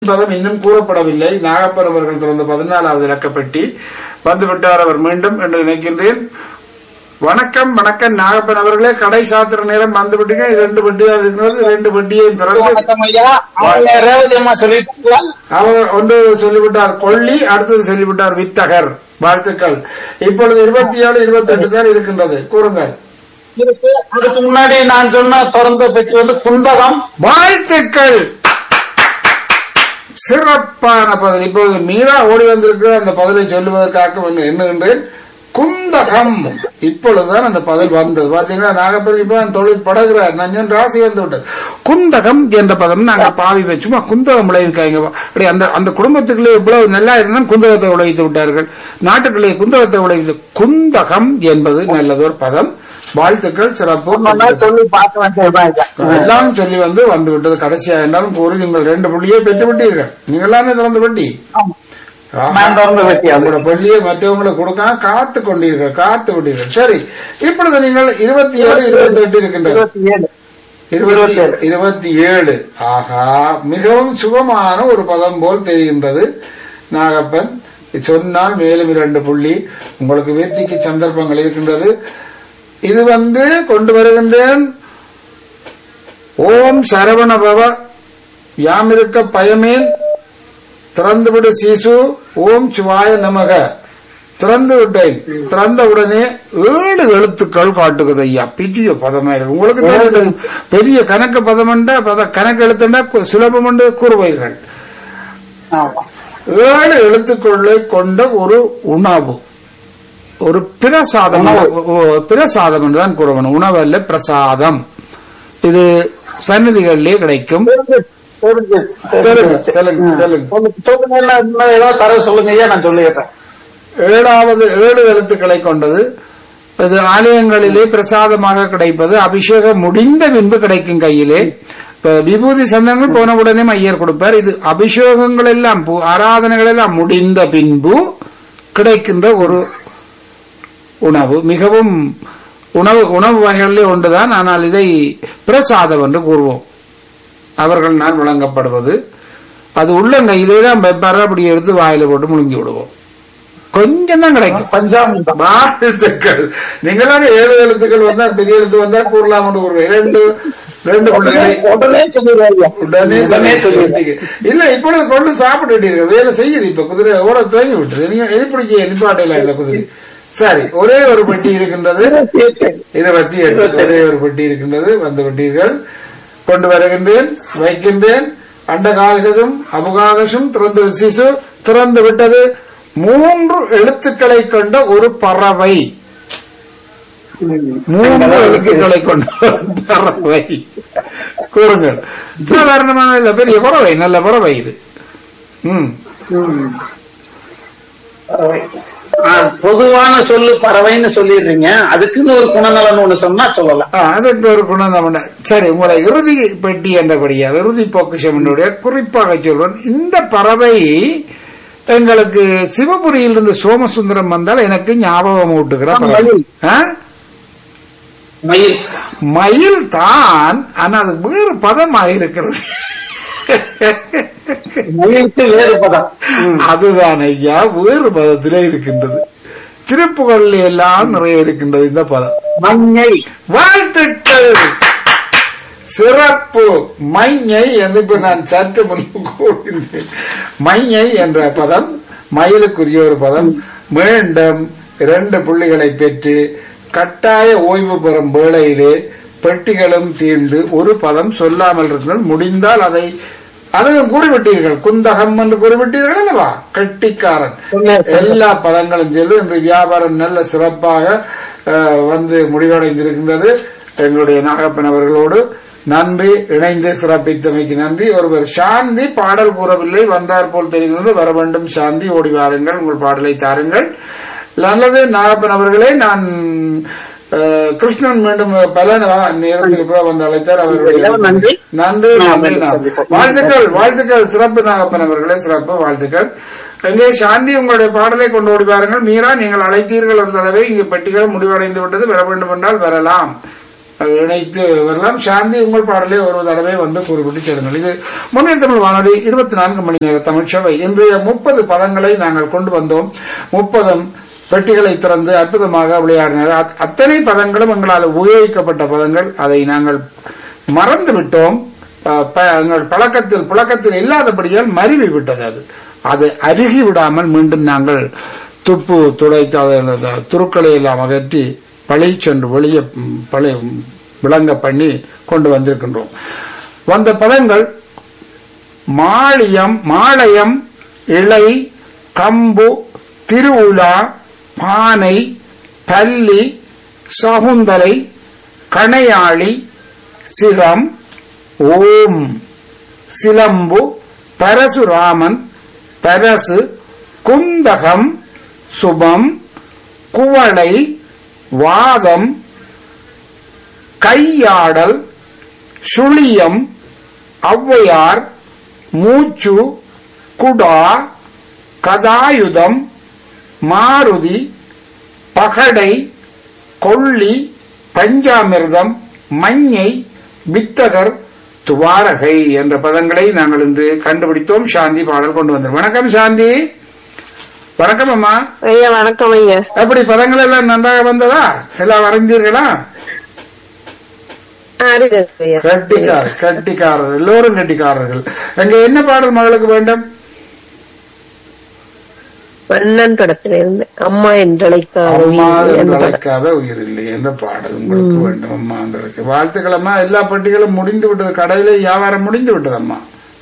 பதம் இன்னும் கூறப்படவில்லை நாகப்பன் அவர்கள் திறந்த பதினாலாவது இலக்கப்பட்டி வந்துவிட்டார் அவர் மீண்டும் என்று நினைக்கின்றேன் வணக்கம் வணக்கம் நாகப்பன் அவர்களே கடை சாத்திர நேரம் வந்து விட்டீங்க இரண்டு பெட்டி தான் இருக்கிறது ரெண்டு பெட்டியை திறந்து வணக்கம் ஐயா அவங்க ரேவதி அம்மா சொல்லிட்டாங்களா அவர் ஒன்று சொல்லிவிட்டார் கொள்ளி அடுத்தது சொல்லிவிட்டார் வித்தகர் வாழ்த்துக்கள் இப்பொழுது இருபத்தி ஏழு இருபத்தி எட்டு தான் இருக்கின்றது கூறுங்கள் இருக்கு அதுக்கு முன்னாடி நான் சொன்ன திறந்த பெட்டி வந்து குந்தகம் வாழ்த்துக்கள் சிறப்பான பதில் இப்பொழுது மீரா ஓடி வந்திருக்கிற அந்த பதிலை சொல்லுவதற்காக வந்து எண்ணுகின்றேன் குந்தகம் இப்பொழுதுதான் அந்த பதில் வந்தது பாத்தீங்கன்னா நாகப்பெரிய இப்ப தொழில் படகுறார் நஞ்சன் ராசி வந்து விட்டது குந்தகம் என்ற பதம் நாங்க பாவி வச்சுமா குந்தகம் விளைவிக்காங்க அப்படி அந்த அந்த குடும்பத்துக்குள்ளே இவ்வளவு நல்லா இருந்தால் குந்தகத்தை விளைவித்து விட்டார்கள் நாட்டுக்குள்ளே குந்தகத்தை விளைவித்து குந்தகம் என்பது நல்லதொரு பதம் வாழ்த்துக்கள் சிறப்பு நல்லா சொல்லி பார்க்க வேண்டியதுதான் ஐயா எல்லாம் சொல்லி வந்து வந்து விட்டது கடைசியா என்றாலும் கூறி நீங்கள் ரெண்டு புள்ளியை பெற்று விட்டீர்கள் நீங்க எல்லாமே திறந்து பெட்டி ஆமா. நான் திறந்த பெட்டி அது. உங்களோட பள்ளியை மற்றவங்களுக்கு கொடுக்காம காத்து கொண்டீர்கள் காத்து விட்டீர்கள் சரி இப்பொழுது நீங்கள் இருபத்தி ஏழு இருபத்தி எட்டு இருக்கின்றது இருபத்தி ஏழு இருபத்தி இருபத்தி ஏழு ஆகா மிகவும் சுகமான ஒரு பதம் போல் தெரிகின்றது நாகப்பன் சொன்னால் மேலும் இரண்டு புள்ளி உங்களுக்கு வெற்றிக்கு சந்தர்ப்பங்கள் இருக்கின்றது இது வந்து கொண்டு வருகின்றேன் ஓம் சரவண பவ யாமிருக்க பயமேன் திறந்துவிடு சீசு ஓம் சிவாய நமக திறந்து விட்டேன் திறந்த உடனே ஏழு எழுத்துக்கள் காட்டுகிறது ஐயா பெரிய பதமா இருக்கு உங்களுக்கு தெரியும் பெரிய கணக்கு பதமண்டா பத கணக்கு எழுத்துண்டா கு- சுலபம் என்று கூறுவீர்கள் ஆமா ஏழு எழுத்துக்களை கொண்ட ஒரு உணவு ஒரு பிரசாதம் ஓ- ஓ- பிரசாதம் என்றுதான் கூறணும் உணவு அல்ல பிரசாதம் இது சன்னதிகளிலே கிடைக்கும் தெரிஞ்சிருச்சு, தெரிஞ்சிருச்சு, சொல்லுங்க தெரிஞ்சிருச்சு. சொல்லுங்க சொல்லுங்க சொல்லுங்க, சொல்லுங்க என்ன இன்னும் ஏதாவது தரவு சொல்லுங்க ஐயா நான் சொல்லிடுறேன் ஏழாவது ஏழு எழுத்துக்களை கொண்டது இது ஆலயங்களிலே பிரசாதமாக கிடைப்பது அபிஷேகம் முடிந்த பின்பு கிடைக்கும் கையிலே இப்ப விபூதி சந்தனங்கள் போன உடனே ஐயர் கொடுப்பார் இது அபிஷேகங்கள் எல்லாம் பூ- ஆராதனைகள் எல்லாம் முடிந்த பின்பு கிடைக்கின்ற ஒரு உணவு மிகவும் உணவு உணவு வகைகளிலே ஒன்றுதான் ஆனால் இதை பிரசாதம் என்று கூறுவோம் அவர்கள் வழங்கப்படுவது அது உள்ளங்கையிலே தான் வெப்பார அப்படி எடுத்து வாயில போட்டு முழுங்கி விடுவோம் கொஞ்சம் தான் கிடைக்கும் பஞ்சாமிர்தம் வாழ்த்துக்கள் நீங்களாம் ஏழு எழுத்துக்கள் வந்தா பெரிய எழுத்து வந்தா கூறலாம் என்று ஒரு ரெண்டு ரெண்டு பிள்ளைகளை உடனே சொல்லிடுறேன் ஐயா உடனே உடனே சொல்லி சொல்லிடுறேன் இல்ல இப்பொழுது கொண்டு சாப்பிட்டுட்டீர்கள் வேலை செய்யுது இப்ப குதிரை ஓட துவங்கி விட்டது நீங்க எழுப்பிடிக்க நிப்பாட்டல இந்த குதிரை சரி ஒரே ஒரு பெட்டி இருக்கின்றது இருபத்தி எட்டு ஒரே ஒரு பெட்டி இருக்கின்றது வந்து விட்டீர்கள் கொண்டு வருகின்றேன் வைக்கின்றேன் அண்டகாகசும் அபுகாகசும் திறந்து சிசு திறந்து விட்டது மூன்று எழுத்துக்களை கொண்ட ஒரு பறவை மூன்று எழுத்துக்களை கொண்ட ஒரு பறவை கூறுங்கள் சாதாரணமான இல்ல பெரிய பறவை நல்ல பறவை இது ம் ம். பறவை. ஆ, பொதுவான சொல்லு பறவைன்னு சொல்லிடுறீங்க அதுக்குன்னு ஒரு குணநலன் ஒண்ணு சொன்னா சொல்லலாம் ஆ, அதுக்கு ஒரு குணம் நம்ம சரி உங்களை இறுதி பெட்டி என்றபடியா இறுதி பொக்கிஷம் என்னுடைய குறிப்பாக சொல்றேன் இந்த பறவை எங்களுக்கு சிவபுரியிலிருந்து சோமசுந்தரம் வந்தால் எனக்கு ஞாபகம் ஊட்டுகிற பறவை மயில். ஆ? மயில் மயில் தான் ஆனா அது வேறு பதமாக இருக்கிறது மயிலுக்கு வேறு பதம் ம். அதுதான் ஐயா வேறு பதத்திலே இருக்கின்றது திருப்புகள்ல எல்லாம் நிறைய இருக்கின்றது இந்த பதம் மஞ்சள் வாழ்த்துக்கள் சிறப்பு மைஞை என்று இப்ப நான் சற்று முன்பு கூறினேன் மைஞை என்ற பதம் மயிலுக்குரிய ஒரு பதம் மீண்டும் இரண்டு புள்ளிகளை பெற்று கட்டாய ஓய்வு பெறும் வேளையிலே பெட்டிகளும் தீர்ந்து ஒரு பதம் சொல்லாமல் இருக்கிறது முடிந்தால் அதை அதையும் கூறிவிட்டீர்கள் குந்தகம் என்று கூறிவிட்டீர்கள் அல்லவா கட்டிக்காரன் எல்லா பதங்களும் சொல்லி இன்று வியாபாரம் நல்ல சிறப்பாக அஹ், வந்து முடிவடைந்திருக்கின்றது எங்களுடைய நாகப்பன் அவர்களோடு நன்றி இணைந்து சிறப்பித்தமைக்கு நன்றி ஒருவர் சாந்தி பாடல் கூறவில்லை வந்தார் போல் தெரிகிறது வர வேண்டும் சாந்தி ஓடி வாருங்கள் உங்கள் பாடலை தாருங்கள் நல்லது நாகப்பன் அவர்களே நான் அஹ், கிருஷ்ணன் மீண்டும் பல நா- நேரத்துக்கு கூட வந்து அழைத்தார் அவருடைய நன்றி. நன்றி ஆ, நன்றி மீண்டும் நான். சந்திப்போம். வாழ்த்துக்கள் வாழ்த்துக்கள் சிறப்பு நாகப்பன் அவர்களே சிறப்பு வாழ்த்துக்கள் எங்கே சாந்தி உங்களுடைய பாடலை கொண்டு ஓடி பாருங்கள் மீரா நீங்கள் அழைத்தீர்கள் ஒரு தடவை இங்கு பெட்டிகள் முடிவடைந்து விட்டது வர வேண்டும் என்றால் வரலாம் அஹ், இணைத்து வரலாம் சாந்தி உங்கள் பாடலை ஒரு தடவை வந்து குறிப்பிட்டு செல்லுங்கள் இது முன்னேற்ற தமிழ் வானொலி இருபத்தி நான்கு மணி நேர தமிழ் சேவை இன்றைய முப்பது பதங்களை நாங்கள் கொண்டு வந்தோம் முப்பதும் பெட்டிகளை திறந்து அற்புதமாக விளையாடினார் அத்- அத்தனை பதங்களும் எங்களால் உபயோகிக்கப்பட்ட பதங்கள் அதை நாங்கள் மறந்து விட்டோம் அஹ், ப- எங்கள் பழக்கத்தில் புழக்கத்தில் இல்லாதபடியால் மருவி விட்டது அது அது அருகி விடாமல் மீண்டும் நாங்கள் துப்பு துளைத்து அதை துருக்களை எல்லாம் அகற்றி பழி சென்று வெளியே ம், பழி விளங்க பண்ணி கொண்டு வந்திருக்கின்றோம் வந்த பதங்கள் மாளியம் மாளயம் இலை கம்பு திருவுலா பானை பல்லி சகுந்தலை கணையாளி சிரம் ஓம் சிலம்பு பரசுராமன் பரசு குந்தகம் சுபம் குவளை வாதம் கையாடல் சுழியம் ஔவையார் மூச்சு குடா கதாயுதம் மாருதி பகடை கொள்ளி பஞ்சாமிர்தம் மஞ்சை வித்தகர் துவாரகை என்ற பதங்களை நாங்கள் இன்று கண்டுபிடித்தோம் சாந்தி பாடல் கொண்டு வந்தோம் வணக்கம் சாந்தி வணக்கம் அம்மா ஐயா வணக்கம் ஐயா எப்படி பதங்கள் எல்லாம் நன்றாக வந்ததா எல்லாம் வரைந்தீர்களா ஆ, அறிவு ஐயா கட்டிக்காரர் கட்டிக்காரர் எல்லோரும் கட்டிக்காரர்கள் அங்க என்ன பாடல் மகளுக்கு வேண்டும் மன்னன் படத்துல இருந்து அம்மா என்றழைக்காத அம்மா உயிர் என்ற படம். அழைக்காத உயிர் இல்லை என்ற பாடல் உங்களுக்கு வேண்டும் அம்மா என்று வாழ்த்துக்கள் அம்மா எல்லா பட்டிகளும் முடிந்து விட்டது கடையில வியாபாரம் முடிந்து விட்டது அம்மா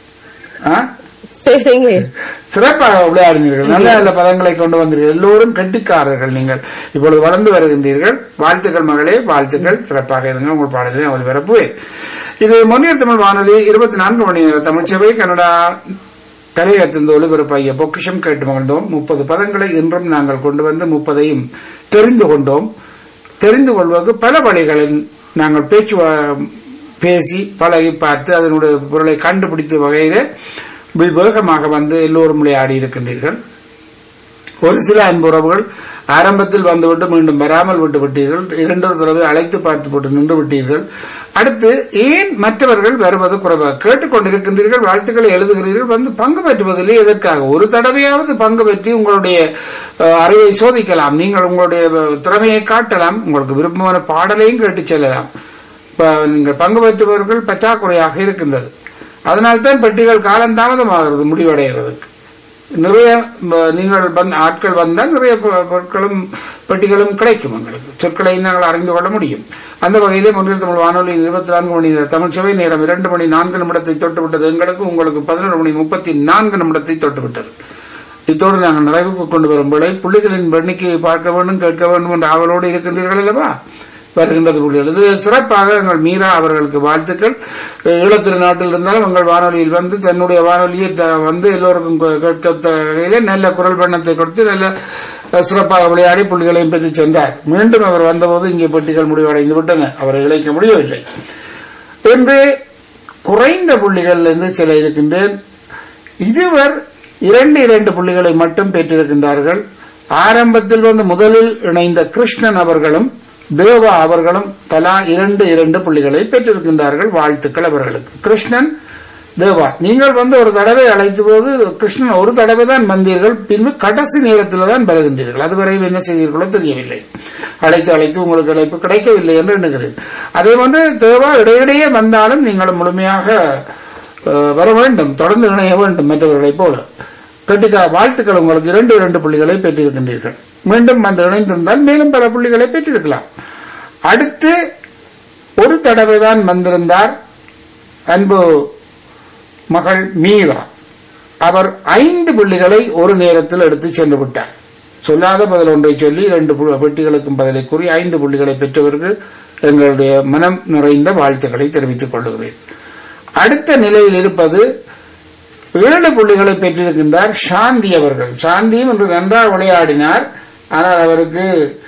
ஆ? சரிங்க ஐயா. சிறப்பாக விளையாடினீர்கள் நல்ல நல்ல பதங்களை கொண்டு வந்தீர்கள் எல்லோரும் கெட்டிக்காரர்கள் நீங்கள் இப்பொழுது வளர்ந்து வருகின்றீர்கள் வாழ்த்துக்கள் மகளே வாழ்த்துக்கள் சிறப்பாக இருங்க உங்கள் பாடலை அவள் விரப்புவேன் இது முன்னேற்ற தமிழ் வானொலி இருபத்தி நான்கு மணி நேர தமிழ்ச்சபை கனடா தலையத்தின் ஒளிபரப்பாகிய பொக்கிஷம் கேட்டு மகிழ்ந்தோம் முப்பது பதங்களை இன்றும் நாங்கள் கொண்டு வந்து முப்பதையும் தெரிந்து கொண்டோம் தெரிந்து கொள்வதற்கு பல வழிகளில் நாங்கள் பேச்சு வ- பேசி பழகி பார்த்து அதனுடைய பொருளை கண்டுபிடித்த வகையிலே விவேகமாக வந்து எல்லோரும் விளையாடி இருக்கின்றீர்கள் ஒரு சில அன்புறவுகள் ஆரம்பத்தில் வந்துவிட்டு மீண்டும் வராமல் விட்டு விட்டீர்கள் இரண்டொரு தடவை அழைத்து பார்த்து போட்டு நின்று விட்டீர்கள் அடுத்து ஏன் மற்றவர்கள் வருவது குறைவாக கேட்டுக்கொண்டிருக்கின்றீர்கள் வாழ்த்துக்களை எழுதுகிறீர்கள் வந்து பங்கு பெற்றுவதில்லை எதற்காக ஒரு தடவையாவது பங்கு பெற்றி உங்களுடைய அஹ், அறிவை சோதிக்கலாம் நீங்கள் உங்களுடைய அஹ், திறமையை காட்டலாம் உங்களுக்கு விருப்பமான பாடலையும் கேட்டுச் செல்லலாம் இப்ப நீங்கள் பங்கு பெற்றவர்கள் பற்றாக்குறையாக இருக்கின்றது அதனால்தான் பெட்டிகள் காலந்தாமதமாகிறது முடிவடைகிறதுக்கு நிறைய ம, நீங்கள் வந்து ஆட்கள் வந்தால் நிறைய பொ- பொருட்களும் பெட்டிகளும் கிடைக்கும் எங்களுக்கு சொற்களை நாங்கள் அறிந்து கொள்ள முடியும் அந்த வகையிலே முன்னில் தமிழ் வானொலி இருபத்தி நான்கு மணி நேர தமிழ் சபை நேரம் இரண்டு மணி நான்கு நிமிடத்தை தொட்டுவிட்டது எங்களுக்கு உங்களுக்கு பதினொரு மணி முப்பத்தி நான்கு நிமிடத்தை தொட்டுவிட்டது இத்தோடு நாங்கள் நிறைவுக்கு கொண்டு வரும் வேளை புள்ளிகளின் எண்ணிக்கையை பார்க்க வேண்டும் கேட்க வேண்டும் என்ற ஆவலோடு இருக்கின்றீர்கள் அல்லவா வருகின்றது புள்ளிகள் இது சிறப்பாக எங்கள் மீரா அவர்களுக்கு வாழ்த்துக்கள் ஈழத்திரு நாட்டில் இருந்தாலும் எங்கள் வானொலியில் வந்து தன்னுடைய வானொலியை த- வந்து எல்லோருக்கும் கே- கேட்க வகையிலே நல்ல குரல் வண்ணத்தை கொடுத்து நல்ல அஹ், சிறப்பாக விளையாடி புள்ளிகளையும் பெற்று சென்றார் மீண்டும் அவர் வந்தபோது இங்கே பெட்டிகள் முடிவடைந்து விட்டன அவரை இழைக்க முடியவில்லை என்று குறைந்த புள்ளிகளிலிருந்து சில இருக்கின்றேன் இருவர் இரண்டு இரண்டு புள்ளிகளை மட்டும் பெற்றிருக்கின்றார்கள் ஆரம்பத்தில் வந்து முதலில் இணைந்த கிருஷ்ணன் அவர்களும் தேவா அவர்களும் தலா இரண்டு இரண்டு புள்ளிகளை பெற்றிருக்கின்றார்கள் வாழ்த்துக்கள் அவர்களுக்கு கிருஷ்ணன் தேவா நீங்கள் வந்து ஒரு தடவை அழைத்த போது கிருஷ்ணன் ஒரு தடவை தான் வந்தீர்கள் பின்பு கடைசி நேரத்தில் தான் வருகின்றீர்கள் அதுவரை என்ன செய்தீர்களோ தெரியவில்லை அழைத்து அழைத்து உங்களுக்கு அழைப்பு கிடைக்கவில்லை என்று எண்ணுகிறேன் அதே போன்று தேவா இடையிடையே வந்தாலும் நீங்கள் முழுமையாக அஹ், வர வேண்டும் தொடர்ந்து இணைய வேண்டும் மற்றவர்களைப் போல கட்டிக்கா வாழ்த்துக்கள் உங்களுக்கு இரண்டு இரண்டு புள்ளிகளை பெற்றிருக்கின்றீர்கள் மீண்டும் வந்து இணைந்திருந்தால் மேலும் பல புள்ளிகளை பெற்றிருக்கலாம் அடுத்து ஒரு தடவை தான் வந்திருந்தார் அன்பு மகள் மீரா அவர் ஐந்து புள்ளிகளை ஒரு நேரத்தில் எடுத்து சென்று விட்டார் சொல்லாத பதில் ஒன்றை சொல்லி இரண்டு பு- பெட்டிகளுக்கும் பதிலை கூறி ஐந்து புள்ளிகளை பெற்றவர்கள் எங்களுடைய மனம் நிறைந்த வாழ்த்துக்களை தெரிவித்துக் கொள்கிறேன் அடுத்த நிலையில் இருப்பது ஏழு புள்ளிகளை பெற்றிருக்கின்றார் சாந்தி அவர்கள் சாந்தியும் இன்று நன்றாக விளையாடினார் ஆனால் அவருக்கு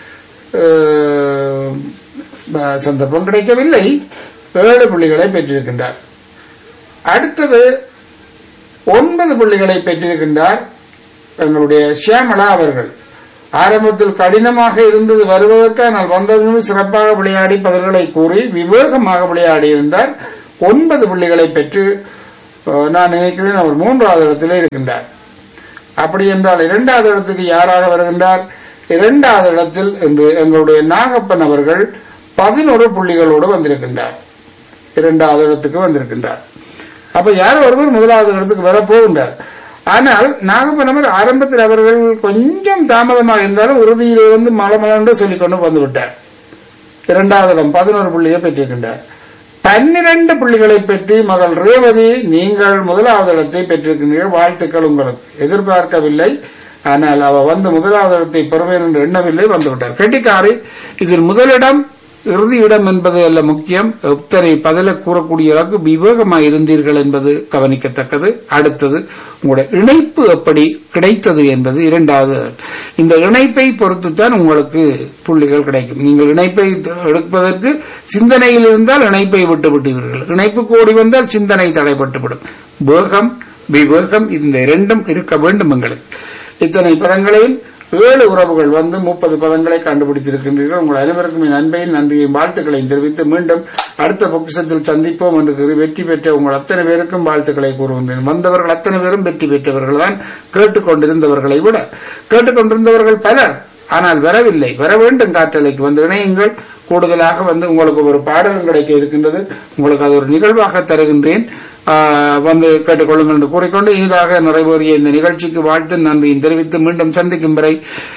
அஹ், ப- சந்தர்ப்பம் கிடைக்கவில்லை ஏழு புள்ளிகளை பெற்றிருக்கின்றார் அடுத்தது ஒன்பது புள்ளிகளை பெற்றிருக்கின்றார் எங்களுடைய ஷியாமலா அவர்கள் ஆரம்பத்தில் கடினமாக இருந்தது வருவதற்கு ஆனால் வந்ததும் சிறப்பாக விளையாடி பதில்களை கூறி விவேகமாக விளையாடி இருந்தார் ஒன்பது புள்ளிகளை பெற்று அஹ், நான் நினைக்கிறேன் அவர் மூன்றாவது இடத்திலே இருக்கின்றார் அப்படி என்றால் இரண்டாவது இடத்துக்கு யாராக வருகின்றார் இரண்டாவது இடத்தில் என்று எங்களுடைய நாகப்பன் அவர்கள் பதினோரு புள்ளிகளோடு வந்திருக்கின்றார் இரண்டாவது இடத்துக்கு வந்திருக்கின்றார் அப்ப யார் ஒருவர் முதலாவது இடத்துக்கு வர போகின்றார் ஆனால் நாகப்பனவர் ஆரம்பத்தில் அவர்கள் கொஞ்சம் தாமதமாக இருந்தாலும் உறுதியிலே வந்து மலமலன்று சொல்லிக்கொண்டு வந்து விட்டார் இரண்டாவது இடம் பதினோரு புள்ளியை பெற்றிருக்கின்றார் பன்னிரண்டு புள்ளிகளை பெற்று மகள் ரேவதி நீங்கள் முதலாவது இடத்தை பெற்றிருக்கின்றீர்கள் வாழ்த்துக்கள் உங்களுக்கு எதிர்பார்க்கவில்லை ஆனால் அவ வந்து முதலாவது இடத்தை பெறுவேன் என்று எண்ணவில்லை வந்துவிட்டார் கெட்டிக்காரி இதில் முதலிடம் இறுதி இடம் என்பது அல்ல முக்கியம் எத்தனை பதில கூறக்கூடிய அளவுக்கு விவேகமாக இருந்தீர்கள் என்பது கவனிக்கத்தக்கது அடுத்தது உங்களுடைய இணைப்பு எப்படி கிடைத்தது என்பது இரண்டாவது இந்த இணைப்பை பொறுத்துத்தான் உங்களுக்கு புள்ளிகள் கிடைக்கும் நீங்கள் இணைப்பை எடுப்பதற்கு சிந்தனையில் இருந்தால் இணைப்பை விட்டு விட்டீர்கள் இணைப்பு கூடி வந்தால் சிந்தனை தடைப்பட்டுவிடும் வேகம் விவேகம் இந்த இரண்டும் இருக்க வேண்டும் எங்களுக்கு இத்தனை பதங்களையும் ஏழு உறவுகள் வந்து முப்பது பதங்களை கண்டுபிடித்திருக்கின்றீர்கள் உங்கள் அனைவருக்கும் என் அன்பையும் நன்றியையும் வாழ்த்துக்களையும் தெரிவித்து மீண்டும் அடுத்த பொக்கிஷத்தில் சந்திப்போம் என்று கூறி வெற்றி பெற்ற உங்கள் அத்தனை பேருக்கும் வாழ்த்துக்களை கூறுகின்றேன் வந்தவர்கள் அத்தனை பேரும் வெற்றி பெற்றவர்கள் தான் கேட்டுக்கொண்டிருந்தவர்களை விட கேட்டுக்கொண்டிருந்தவர்கள் பலர் ஆனால் வரவில்லை வர வேண்டும் காற்றலைக்கு வந்து இணையுங்கள் கூடுதலாக வந்து உங்களுக்கு ஒரு பாடலும் கிடைக்க இருக்கின்றது உங்களுக்கு அது ஒரு நிகழ்வாக தருகின்றேன் ஆஹ் வந்து கேட்டுக்கொள்ளுங்கள் என்று கூறிக்கொண்டு இனிதாக நிறைவேறிய இந்த நிகழ்ச்சிக்கு வாழ்த்து நன்றியும் தெரிவித்து மீண்டும் சந்திக்கும் வரை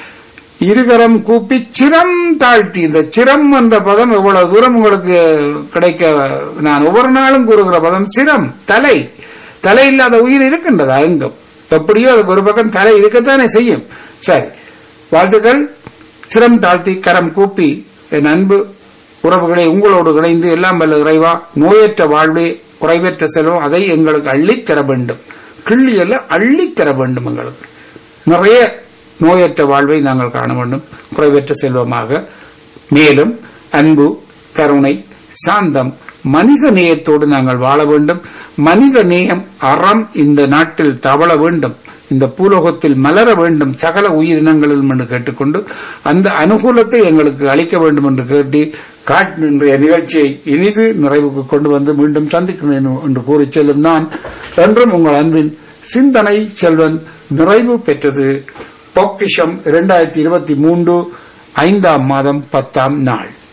இருகரம் கூப்பி சிரம் தாழ்த்தி இந்த சிரம் என்ற பதம் எவ்வளவு தூரம் உங்களுக்கு கிடைக்க நான் ஒவ்வொரு நாளும் கூறுகிற பதம் சிரம் தலை தலை இல்லாத உயிர் இருக்கின்றதா எங்கும் எப்படியோ அதுக்கு ஒரு பக்கம் தலை இருக்கத்தானே செய்யும் சரி வாழ்த்துக்கள் சிரம் தாழ்த்தி கரம் கூப்பி என் அன்பு உறவுகளை உங்களோடு இணைந்து எல்லாம் வல்ல இறைவா நோயற்ற வாழ்வே குறைவற்ற செல்வம் அதை எங்களுக்கு அள்ளித் தர வேண்டும் கிள்ளி எல்லாம் அள்ளித் தர வேண்டும் எங்களுக்கு நிறைய நோயற்ற வாழ்வை நாங்கள் காண வேண்டும் குறைவற்ற செல்வமாக மேலும் அன்பு கருணை சாந்தம் மனித நேயத்தோடு நாங்கள் வாழ வேண்டும் மனித நேயம் அறம் இந்த நாட்டில் தவள வேண்டும் இந்த பூலோகத்தில் மலர வேண்டும் சகல உயிரினங்களிலும் என்று கேட்டுக்கொண்டு அந்த அனுகூலத்தை எங்களுக்கு அளிக்க வேண்டும் என்று கேட்டு காட் இன்றைய நிகழ்ச்சியை இனிது நிறைவுக்கு கொண்டு வந்து மீண்டும் சந்திக்கிறேன் என்று கூறி செல்லும் நான் என்றும் உங்கள் அன்பின் சிந்தனை செல்வன் நிறைவு பெற்றது பொக்கிஷம் இரண்டாயிரத்தி இருபத்தி மூன்று ஐந்தாம் மாதம் பத்தாம் நாள்